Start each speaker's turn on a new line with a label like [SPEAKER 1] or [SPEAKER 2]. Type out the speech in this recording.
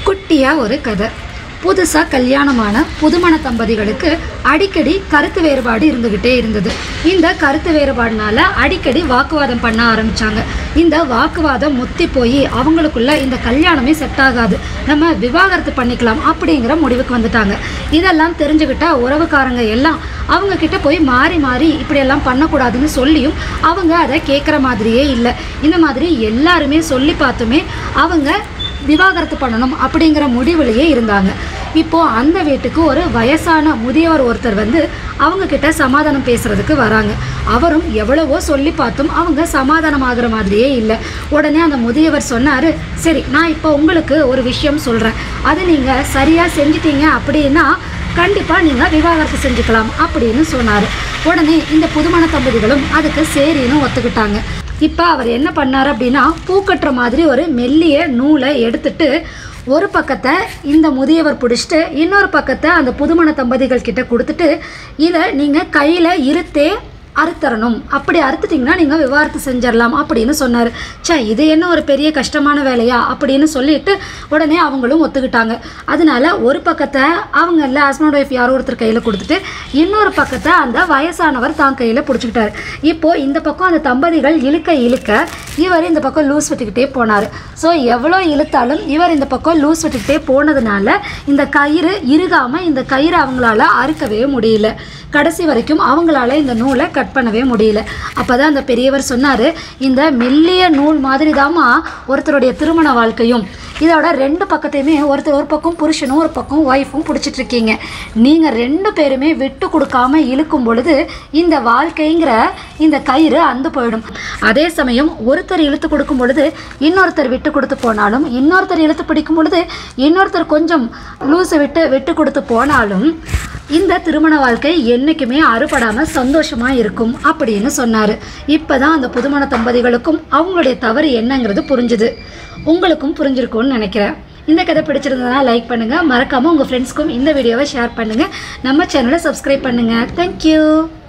[SPEAKER 1] குட்டியாக ஒரு கதை புதுசாக கல்யாணமான புதுமண தம்பதிகளுக்கு அடிக்கடி கருத்து வேறுபாடு இருந்துக்கிட்டே இருந்தது இந்த கருத்து வேறுபாடுனால அடிக்கடி வாக்குவாதம் பண்ண ஆரம்பிச்சாங்க இந்த வாக்குவாதம் முத்தி போய் அவங்களுக்குள்ள இந்த கல்யாணமே செட் ஆகாது நம்ம விவாகரத்து பண்ணிக்கலாம் அப்படிங்கிற முடிவுக்கு வந்துட்டாங்க இதெல்லாம் தெரிஞ்சுக்கிட்ட உறவுக்காரங்க எல்லாம் அவங்க கிட்ட போய் மாறி மாறி இப்படியெல்லாம் பண்ணக்கூடாதுன்னு சொல்லியும் அவங்க அதை கேட்குற மாதிரியே இல்லை இந்த மாதிரி எல்லாருமே சொல்லி பார்த்துமே அவங்க விவாகரத்து பண்ணணும் அப்படிங்கிற முடிவுலையே இருந்தாங்க இப்போ அந்த வீட்டுக்கு ஒரு வயசான முதியவர் ஒருத்தர் வந்து அவங்க கிட்ட சமாதானம் பேசுறதுக்கு வராங்க அவரும் எவ்வளவோ சொல்லி பார்த்தும் அவங்க சமாதானம் ஆகுற மாதிரியே இல்லை உடனே அந்த முதியவர் சொன்னாரு சரி நான் இப்போ உங்களுக்கு ஒரு விஷயம் சொல்றேன் அதை நீங்க சரியா செஞ்சிட்டீங்க அப்படின்னா கண்டிப்பாக நீங்கள் விவாகரத்து செஞ்சுக்கலாம் அப்படின்னு சொன்னார் உடனே இந்த புதுமண தம்பதிகளும் அதுக்கு சரின்னு ஒத்துக்கிட்டாங்க இப்போ அவர் என்ன பண்ணார் அப்படின்னா பூக்கட்டுற மாதிரி ஒரு மெல்லிய நூலை எடுத்துட்டு ஒரு பக்கத்தை இந்த முதியவர் பிடிச்சிட்டு இன்னொரு பக்கத்தை அந்த புதுமண தம்பதிகள் கிட்ட கொடுத்துட்டு இதை நீங்கள் கையில் இருத்தே அறுத்தரணும் அப்படி அறுத்துட்டிங்கன்னா நீங்கள் விவாகரத்து செஞ்சிடலாம் அப்படின்னு சொன்னார் ச்சே இது என்ன ஒரு பெரிய கஷ்டமான வேலையா அப்படின்னு சொல்லிட்டு உடனே அவங்களும் ஒத்துக்கிட்டாங்க அதனால ஒரு பக்கத்தை அவங்க இல்லை ஹஸ்பண்ட் ஒய்ஃப் யாரோ ஒருத்தர் கையில் கொடுத்துட்டு இன்னொரு பக்கத்தை அந்த வயசானவர் தான் கையில் பிடிச்சிக்கிட்டாரு இப்போ இந்த பக்கம் அந்த தம்பதிகள் இழுக்க இழுக்க இவர் இந்த பக்கம் லூஸ் விட்டுக்கிட்டே போனார் ஸோ எவ்வளோ இழுத்தாலும் இவர் இந்த பக்கம் லூஸ் விட்டுக்கிட்டே போனதுனால இந்த கயிறு இறுகாமல் இந்த கயிறு அவங்களால அறுக்கவே முடியல கடைசி வரைக்கும் அவங்களால இந்த நூலை கட் பண்ணவே முடியல அப்பதான் அந்த பெரியவர் சொன்னார் இந்த மெல்லிய நூல் மாதிரி ஒருத்தருடைய திருமண வாழ்க்கையும் இதோட ரெண்டு பக்கத்தையுமே ஒருத்தர் ஒரு பக்கம் புருஷனும் ஒரு பக்கம் ஒய்ஃபும் பிடிச்சிட்டு இருக்கீங்க நீங்கள் ரெண்டு பேருமே விட்டு கொடுக்காம இழுக்கும் பொழுது இந்த வாழ்க்கைங்கிற இந்த கயிறு அந்து போயிடும் அதே சமயம் ஒருத்தர் இழுத்து கொடுக்கும் பொழுது இன்னொருத்தர் விட்டு கொடுத்து போனாலும் இன்னொருத்தர் இழுத்து பிடிக்கும் பொழுது இன்னொருத்தர் கொஞ்சம் லூஸை விட்டு விட்டு கொடுத்து போனாலும் இந்த திருமண வாழ்க்கை என்றைக்குமே அறுபடாமல் சந்தோஷமாக இருக்கும் அப்படின்னு சொன்னார் இப்போ தான் அந்த புதுமண தம்பதிகளுக்கும் அவங்களுடைய தவறு என்னங்கிறது புரிஞ்சுது உங்களுக்கும் புரிஞ்சிருக்கும்னு நினைக்கிறேன் இந்த கதை பிடிச்சிருந்ததுனா லைக் பண்ணுங்கள் மறக்காமல் உங்கள் ஃப்ரெண்ட்ஸ்க்கும் இந்த வீடியோவை ஷேர் பண்ணுங்கள் நம்ம சேனலை சப்ஸ்கிரைப் பண்ணுங்கள் தேங்க்யூ